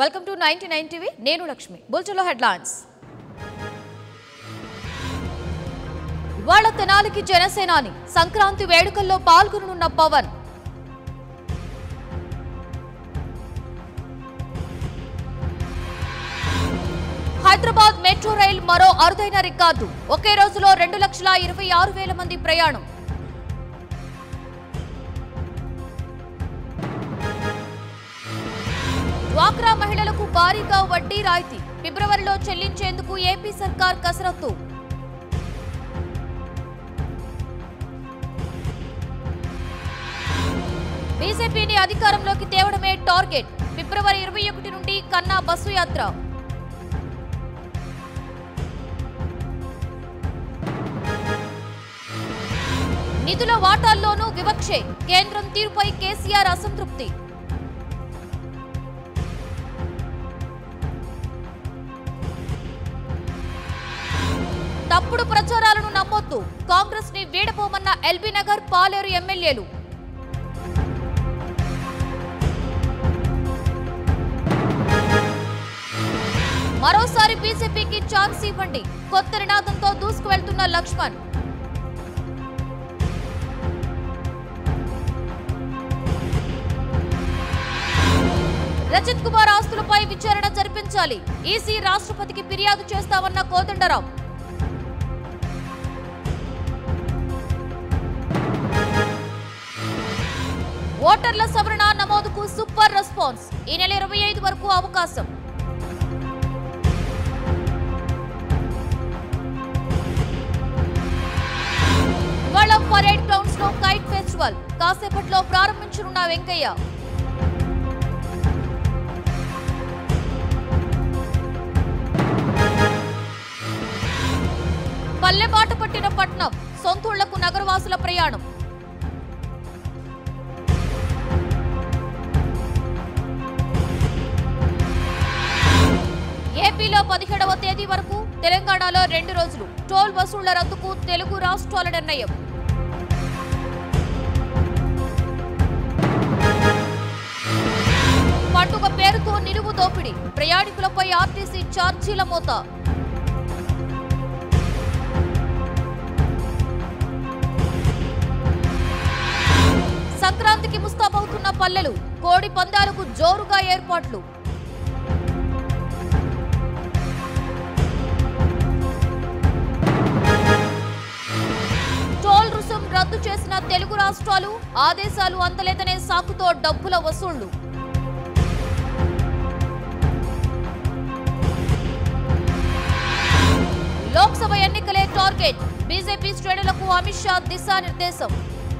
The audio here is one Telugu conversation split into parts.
welcome to ninety nine TV నేను లక్ష్మి బుల్చులో హెడ్లైన్స్ ఇవాళ తెనాలికి జనసేనాని సంక్రాంతి వేడుకల్లో పాల్గొననున్న పవన్ హైదరాబాద్ మెట్రో రైల్ మరో అరుదైన రికార్డు ఒకే రోజులో రెండు లక్షల ఇరవై ఆరు వేల మంది ప్రయాణం డ్వాక్రా మహిళలకు భారీగా వడ్డీ రాయితీ ఫిబ్రవరిలో చెల్లించేందుకు ఏపీ సర్కార్ కసరత్తు బీజేపీని అధికారంలోకి తేవడమే టార్గెట్ ఫిబ్రవరి ఇరవై ఒకటి నుండి కన్నా బస్సు యాత్ర నిధుల వాటాల్లోనూ వివక్షే కేంద్రం తీరుపై కేసీఆర్ అసంతృప్తి తప్పుడు ప్రచారాలను నమ్మొద్దు కాంగ్రెస్ ని వీడపోమన్న ఎల్బీ నగర్ పాలేరు ఎమ్మెల్యేలు మరోసారి బీజేపీకి ఛాన్స్ ఇవ్వండి కొత్త నినాదంతో దూసుకువెళ్తున్న లక్ష్మణ్ రజత్ కుమార్ ఆస్తులపై విచారణ జరిపించాలి ఈసీ రాష్ట్రపతికి ఫిర్యాదు చేస్తామన్న కోదండరాం ఓటర్ల సవరణ నమోదుకు సూపర్ రెస్పాన్స్ ఈ నెల ఇరవై ఐదు వరకు అవకాశం ఇవాళ పరేడ్ గ్రౌండ్స్ లో కైట్ ఫెస్టివల్ కాసేపట్లో ప్రారంభించనున్న వెంకయ్య పల్లె బాట పట్టిన పట్నం సొంతూళ్లకు నగరవాసుల ప్రయాణం ఏపీలో పదిహేడవ తేదీ వరకు తెలంగాణలో రెండు రోజులు టోల్ వసూళ్ల రద్దుకు తెలుగు రాష్ట్రాల నిర్ణయం పండుగ పేరుతో నిలువు దోపిడీ ప్రయాణికులపై ఆర్టీసీ ఛార్జీల మోత సంక్రాంతికి ముస్తాబవుతున్న పల్లెలు కోడి పందాలకు జోరుగా ఏర్పాట్లు టోల్ రుసుం రద్దు చేసిన తెలుగు రాష్ట్రాలు ఆదేశాలు అందలేదనే సాకుతో డబ్బుల వసూళ్లు లోక్సభ ఎన్నికలే టార్గెట్ బీజేపీ శ్రేణులకు అమిత్ షా దిశానిర్దేశం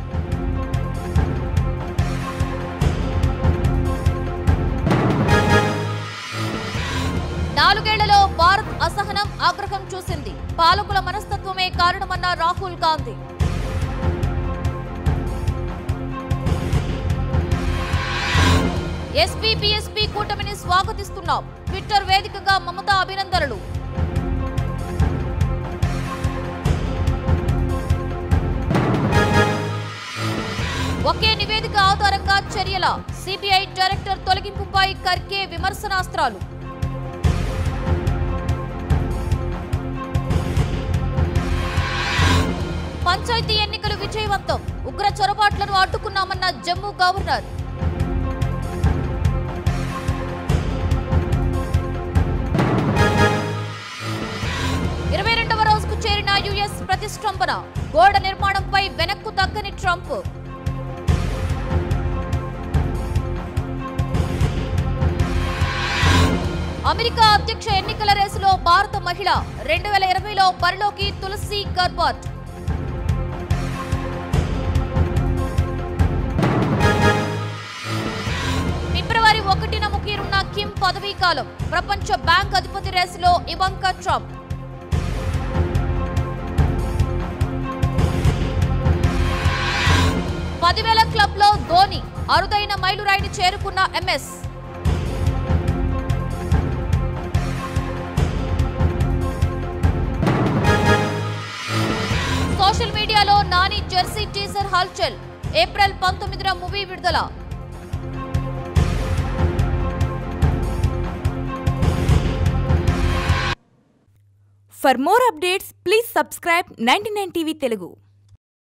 నాలుగేళ్లలో భారత్ అసహనం ఆగ్రహం చూసింది పాలకుల మనస్తత్వమే కారణమన్న రాహుల్ గాంధీ ఎస్పీ బీఎస్పీ కూటమిని స్వాగతిస్తున్నాం ట్విట్టర్ వేదికగా మమతా అభినందనలు ఒకే నివేదిక ఆధారంగా చర్యల సిబిఐ డైరెక్టర్ తొలగింపుపై కర్కే విమర్శనాస్త్రాలు పంచాయతీ ఎన్నికలు విజయవంతం ఉగ్ర చొరబాట్లను అడ్డుకున్నామన్న జమ్మూ గవర్నర్ ఇరవై రెండవ రోజుకు చేరిన యుఎస్ ప్రతిష్టంభన గోడ నిర్మాణంపై వెనక్కు తగ్గని ట్రంప్ అమెరికా అధ్యక్ష ఎన్నికల రేసులో భారత మహిళ రెండు వేల ఇరవైలో బరిలోకి తులసి గర్బాట్ ఫిబ్రవరి ఒకటిన ముగిరున్న కిమ్ పదవీ కాలం ప్రపంచ బ్యాంక్ అధిపతి రేసులో ఇవంకా ట్రంప్ పదివేల క్లబ్ లో ధోని అరుదైన మైలురాయిని చేరుకున్న ఎంఎస్ సోషల్ మీడియాలో నాని జెర్సీ టీజర్ హల్చల్ ఏప్రిల్ పంతొమ్మిదిన మూవీ విడుదల for more updates please subscribe ninety TV Telugu